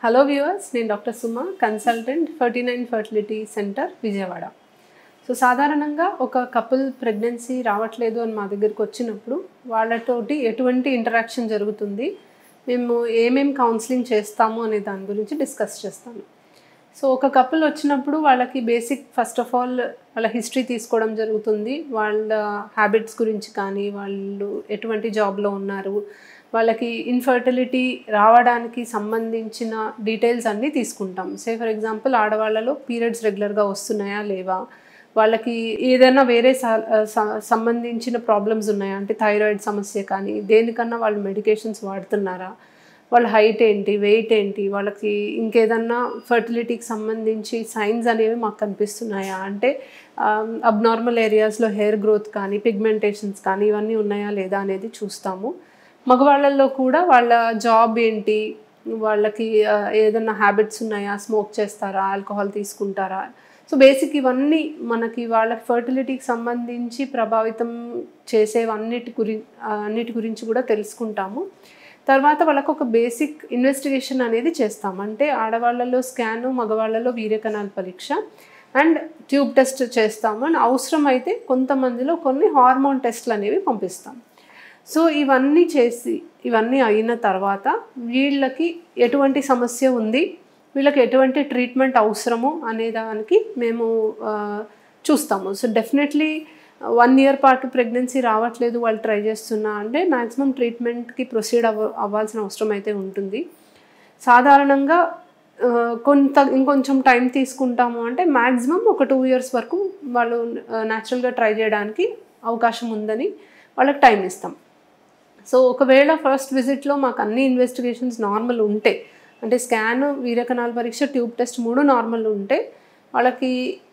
hello viewers నేను doctor Suma consultant Ferty nine fertility centre Vijayawada so సాధారణంగా ఒక కపుల్ ప్రెగ్నెన్సీ రావట్లేదు అని మా దగ్గరికి వచ్చినప్పుడు వాళ్ళతోటి ఎటువంటి ఇంటరాక్షన్ జరుగుతుంది మేము ఏమేం కౌన్సిలింగ్ చేస్తాము అనే దాని గురించి డిస్కస్ చేస్తాను సో ఒక కపుల్ వచ్చినప్పుడు వాళ్ళకి బేసిక్ ఫస్ట్ ఆఫ్ ఆల్ వాళ్ళ హిస్టరీ తీసుకోవడం జరుగుతుంది వాళ్ళ హ్యాబిట్స్ గురించి కానీ వాళ్ళు ఎటువంటి జాబ్లో ఉన్నారు వాళ్ళకి ఇన్ఫర్టిలిటీ రావడానికి సంబంధించిన డీటెయిల్స్ అన్నీ తీసుకుంటాం సే ఫర్ ఎగ్జాంపుల్ ఆడవాళ్ళలో పీరియడ్స్ రెగ్యులర్గా వస్తున్నాయా లేవా వాళ్ళకి ఏదైనా వేరే సంబంధించిన ప్రాబ్లమ్స్ ఉన్నాయా అంటే థైరాయిడ్ సమస్య కానీ దేనికన్నా వాళ్ళు మెడికేషన్స్ వాడుతున్నారా వాళ్ళ హైట్ ఏంటి వెయిట్ ఏంటి వాళ్ళకి ఇంకేదన్నా ఫర్టిలిటీకి సంబంధించి సైన్స్ అనేవి మాకు కనిపిస్తున్నాయా అంటే అబ్నార్మల్ ఏరియాస్లో హెయిర్ గ్రోత్ కానీ పిగ్మెంటేషన్స్ కానీ ఇవన్నీ ఉన్నాయా లేదా అనేది చూస్తాము మగవాళ్ళల్లో కూడా వాళ్ళ జాబ్ ఏంటి వాళ్ళకి ఏదైనా హ్యాబిట్స్ ఉన్నాయా స్మోక్ చేస్తారా ఆల్కహాల్ తీసుకుంటారా సో బేసిక్ ఇవన్నీ మనకి వాళ్ళ ఫర్టిలిటీకి సంబంధించి ప్రభావితం చేసేవన్నిటి గురి అన్నిటి గురించి కూడా తెలుసుకుంటాము తర్వాత వాళ్ళకు ఒక బేసిక్ ఇన్వెస్టిగేషన్ అనేది చేస్తాం అంటే ఆడవాళ్ళలో స్కాను మగవాళ్ళలో వీర్యకణాల పరీక్ష అండ్ ట్యూబ్ టెస్ట్ చేస్తాము అండ్ అవసరం అయితే కొంతమందిలో కొన్ని హార్మోన్ టెస్ట్లు అనేవి పంపిస్తాం సో ఇవన్నీ చేసి ఇవన్నీ అయిన తర్వాత వీళ్ళకి ఎటువంటి సమస్య ఉంది వీళ్ళకి ఎటువంటి ట్రీట్మెంట్ అవసరము అనే దానికి మేము చూస్తాము సో డెఫినెట్లీ వన్ ఇయర్ పాటు ప్రెగ్నెన్సీ రావట్లేదు వాళ్ళు ట్రై చేస్తున్నా అంటే మ్యాక్సిమం ట్రీట్మెంట్కి ప్రొసీడ్ అవ్వ అవ్వాల్సిన అవసరం అయితే ఉంటుంది సాధారణంగా కొంత ఇంకొంచెం టైం తీసుకుంటాము అంటే మ్యాక్సిమం ఒక టూ ఇయర్స్ వరకు వాళ్ళు న్యాచురల్గా ట్రై చేయడానికి అవకాశం ఉందని వాళ్ళకి టైం ఇస్తాం సో ఒకవేళ ఫస్ట్ విజిట్లో మాకు అన్ని ఇన్వెస్టిగేషన్స్ నార్మల్ ఉంటే అంటే స్కాన్ వీరకణాల పరీక్ష ట్యూబ్ టెస్ట్ మూడు నార్మల్ ఉంటే వాళ్ళకి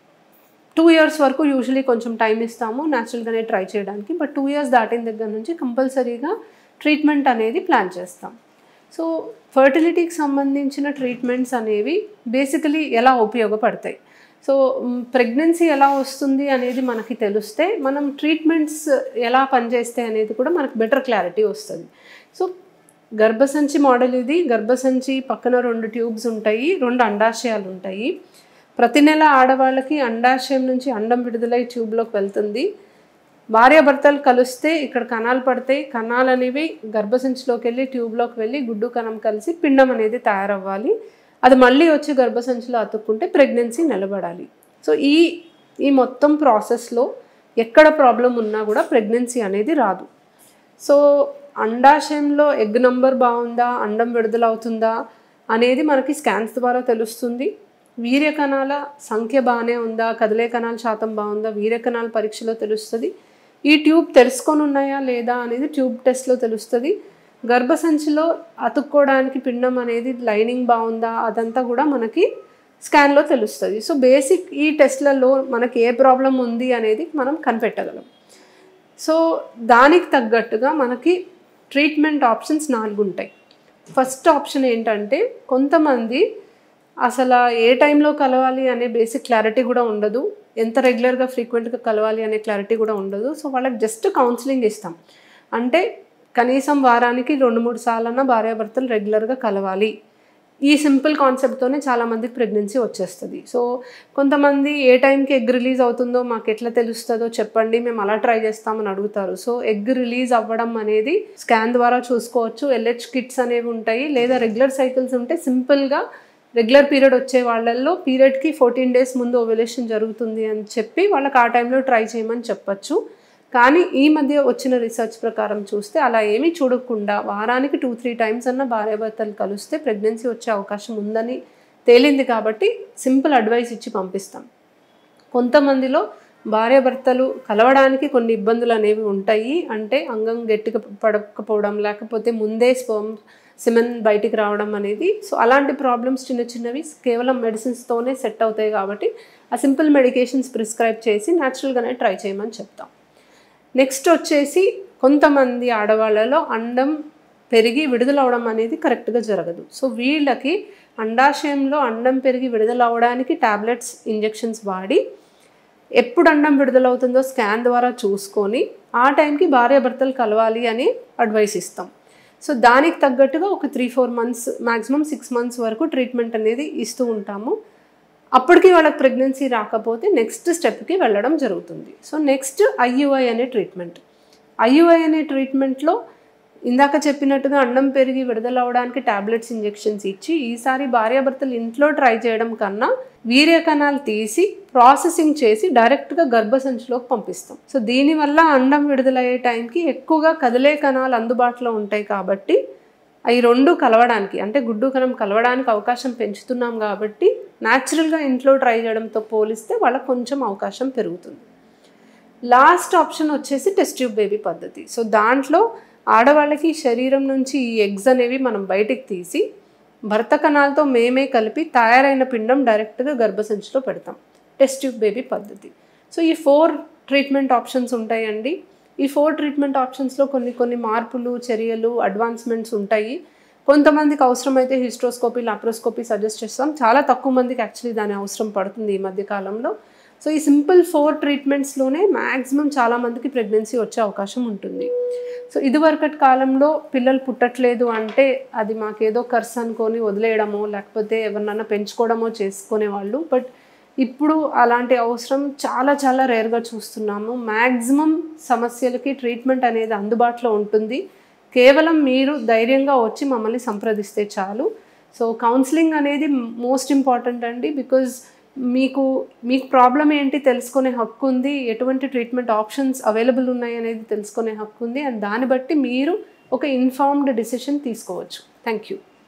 టూ ఇయర్స్ వరకు యూజువలీ కొంచెం టైం ఇస్తాము న్యాచురల్గానే ట్రై చేయడానికి బట్ టూ ఇయర్స్ దాటిన దగ్గర నుంచి కంపల్సరీగా ట్రీట్మెంట్ అనేది ప్లాన్ చేస్తాం సో ఫర్టిలిటీకి సంబంధించిన ట్రీట్మెంట్స్ అనేవి బేసికలీ ఎలా ఉపయోగపడతాయి సో ప్రెగ్నెన్సీ ఎలా వస్తుంది అనేది మనకి తెలిస్తే మనం ట్రీట్మెంట్స్ ఎలా పనిచేస్తాయి అనేది కూడా మనకు బెటర్ క్లారిటీ వస్తుంది సో గర్భసంచి మోడల్ ఇది గర్భసంచి పక్కన రెండు ట్యూబ్స్ ఉంటాయి రెండు అండాశయాలు ఉంటాయి ప్రతి నెల ఆడవాళ్ళకి అండాశయం నుంచి అండం విడుదలై ట్యూబ్లోకి వెళ్తుంది భార్యాభర్తలు కలిస్తే ఇక్కడ కణాలు పడతాయి కణాలు అనేవి గర్భసంచిలోకి వెళ్ళి ట్యూబ్లోకి వెళ్ళి గుడ్డు కణం కలిసి పిండం అనేది తయారవ్వాలి అది మళ్ళీ వచ్చి గర్భసంచిలో అతుక్కుంటే ప్రెగ్నెన్సీ నిలబడాలి సో ఈ ఈ మొత్తం ప్రాసెస్లో ఎక్కడ ప్రాబ్లం ఉన్నా కూడా ప్రెగ్నెన్సీ అనేది రాదు సో అండాశయంలో ఎగ్ నంబర్ బాగుందా అండం విడుదలవుతుందా అనేది మనకి స్కాన్స్ ద్వారా తెలుస్తుంది వీర్య కణాల సంఖ్య బాగానే ఉందా కదిలే కణాల శాతం బాగుందా వీర్య కణాల పరీక్షలో తెలుస్తుంది ఈ ట్యూబ్ తెలుసుకొని ఉన్నాయా లేదా అనేది ట్యూబ్ టెస్ట్లో తెలుస్తుంది గర్భసంచిలో అతుక్కోవడానికి పిండం అనేది లైనింగ్ బాగుందా అదంతా కూడా మనకి స్కాన్లో తెలుస్తుంది సో బేసిక్ ఈ టెస్ట్లలో మనకి ఏ ప్రాబ్లం ఉంది అనేది మనం కనిపెట్టగలం సో దానికి తగ్గట్టుగా మనకి ట్రీట్మెంట్ ఆప్షన్స్ నాలుగు ఉంటాయి ఫస్ట్ ఆప్షన్ ఏంటంటే కొంతమంది అసలు ఏ టైంలో కలవాలి అనే బేసిక్ క్లారిటీ కూడా ఉండదు ఎంత రెగ్యులర్గా ఫ్రీక్వెంట్గా కలవాలి అనే క్లారిటీ కూడా ఉండదు సో వాళ్ళకి జస్ట్ కౌన్సిలింగ్ ఇస్తాం అంటే కనీసం వారానికి రెండు మూడు సార్లన్నా భార్యాభర్తలు రెగ్యులర్గా కలవాలి ఈ సింపుల్ కాన్సెప్ట్తోనే చాలామందికి ప్రెగ్నెన్సీ వచ్చేస్తుంది సో కొంతమంది ఏ టైంకి ఎగ్ రిలీజ్ అవుతుందో మాకు ఎట్లా తెలుస్తుందో చెప్పండి మేము అలా ట్రై చేస్తామని అడుగుతారు సో ఎగ్ రిలీజ్ అవ్వడం అనేది స్కాన్ ద్వారా చూసుకోవచ్చు ఎల్హెచ్ కిట్స్ అనేవి ఉంటాయి లేదా రెగ్యులర్ సైకిల్స్ ఉంటే సింపుల్గా రెగ్యులర్ పీరియడ్ వచ్చే వాళ్ళల్లో పీరియడ్కి ఫోర్టీన్ డేస్ ముందు ఓవెలేషన్ జరుగుతుంది అని చెప్పి వాళ్ళకి ఆ టైంలో ట్రై చేయమని చెప్పచ్చు కానీ ఈ మధ్య వచ్చిన రీసెర్చ్ ప్రకారం చూస్తే అలా ఏమీ చూడకుండా వారానికి టూ త్రీ టైమ్స్ అన్న భార్యాభర్తలు కలిస్తే ప్రెగ్నెన్సీ వచ్చే అవకాశం ఉందని తేలింది కాబట్టి సింపుల్ అడ్వైస్ ఇచ్చి పంపిస్తాం కొంతమందిలో భార్యాభర్తలు కలవడానికి కొన్ని ఇబ్బందులు అనేవి ఉంటాయి అంటే అంగం గట్టిగా పడకపోవడం లేకపోతే ముందే స్పర్మ్ సిమెన్ బయటికి రావడం అనేది సో అలాంటి ప్రాబ్లమ్స్ చిన్న చిన్నవి కేవలం మెడిసిన్స్తోనే సెట్ అవుతాయి కాబట్టి ఆ సింపుల్ మెడికేషన్స్ ప్రిస్క్రైబ్ చేసి న్యాచురల్గానే ట్రై చేయమని చెప్తాం నెక్స్ట్ వచ్చేసి కొంతమంది ఆడవాళ్ళలో అండం పెరిగి విడుదలవడం అనేది కరెక్ట్గా జరగదు సో వీళ్ళకి అండాశయంలో అండం పెరిగి విడుదలవడానికి టాబ్లెట్స్ ఇంజెక్షన్స్ వాడి ఎప్పుడు అండం విడుదలవుతుందో స్కాన్ ద్వారా చూసుకొని ఆ టైంకి భార్యాభర్తలు కలవాలి అని అడ్వైస్ ఇస్తాం సో దానికి తగ్గట్టుగా ఒక three four months maximum six months వరకు ట్రీట్మెంట్ అనేది ఇస్తూ ఉంటాము అప్పటికి వాళ్ళకి ప్రెగ్నెన్సీ రాకపోతే నెక్స్ట్ స్టెప్కి వెళ్ళడం జరుగుతుంది సో నెక్స్ట్ ఐయుఐ అనే ట్రీట్మెంట్ ఐయుఐ అనే ట్రీట్మెంట్లో ఇందాక చెప్పినట్టుగా అండం పెరిగి విడుదల అవడానికి టాబ్లెట్స్ ఇంజెక్షన్స్ ఇచ్చి ఈసారి భార్యాభర్తలు ఇంట్లో ట్రై చేయడం కన్నా వీర్య కణాలు తీసి ప్రాసెసింగ్ చేసి డైరెక్ట్గా గర్భసంచిలోకి పంపిస్తాం సో దీనివల్ల అండం విడుదలయ్యే టైంకి ఎక్కువగా కదిలే కణాలు అందుబాటులో ఉంటాయి కాబట్టి అవి రెండు కలవడానికి అంటే గుడ్డు కణం కలవడానికి అవకాశం పెంచుతున్నాం కాబట్టి న్యాచురల్గా ఇంట్లో ట్రై చేయడంతో పోలిస్తే వాళ్ళకి కొంచెం అవకాశం పెరుగుతుంది లాస్ట్ ఆప్షన్ వచ్చేసి టెస్ట్ ట్యూబ్ బేబీ పద్ధతి సో దాంట్లో ఆడవాళ్ళకి శరీరం నుంచి ఈ ఎగ్స్ అనేవి మనం బయటికి తీసి భర్త కణాలతో మేమే కలిపి తయారైన పిండం డైరెక్ట్గా గర్భసంచిలో పెడతాం టెస్ట్ ట్యూబ్ బేబీ పద్ధతి సో ఈ ఫోర్ ట్రీట్మెంట్ ఆప్షన్స్ ఉంటాయండి ఈ ఫోర్ ట్రీట్మెంట్ ఆప్షన్స్లో కొన్ని కొన్ని మార్పులు చర్యలు అడ్వాన్స్మెంట్స్ ఉంటాయి కొంతమందికి అవసరమైతే హిస్ట్రోస్కోపీ లాప్రోస్కోపీ సజెస్ట్ చేస్తాం చాలా తక్కువ మందికి యాక్చువల్లీ దాని అవసరం పడుతుంది ఈ మధ్య కాలంలో సో ఈ సింపుల్ ఫోర్ ట్రీట్మెంట్స్లోనే మ్యాక్సిమం చాలామందికి ప్రెగ్నెన్సీ వచ్చే అవకాశం ఉంటుంది సో ఇదివరకటి కాలంలో పిల్లలు పుట్టట్లేదు అంటే అది మాకేదో కర్స్ అనుకొని వదిలేయడమో లేకపోతే ఎవరినన్నా పెంచుకోవడమో చేసుకునేవాళ్ళు బట్ ఇప్పుడు అలాంటి అవసరం చాలా చాలా రేర్గా చూస్తున్నాము మ్యాక్సిమం సమస్యలకి ట్రీట్మెంట్ అనేది అందుబాటులో ఉంటుంది కేవలం మీరు ధైర్యంగా వచ్చి మమ్మల్ని సంప్రదిస్తే చాలు సో కౌన్సిలింగ్ అనేది మోస్ట్ ఇంపార్టెంట్ అండి బికాజ్ మీకు మీకు ప్రాబ్లం ఏంటి తెలుసుకునే హక్కు ఉంది ఎటువంటి ట్రీట్మెంట్ ఆప్షన్స్ అవైలబుల్ ఉన్నాయి అనేది తెలుసుకునే హక్కు ఉంది అండ్ దాన్ని బట్టి మీరు ఒక ఇన్ఫార్మ్డ్ డిసిషన్ తీసుకోవచ్చు థ్యాంక్ యూ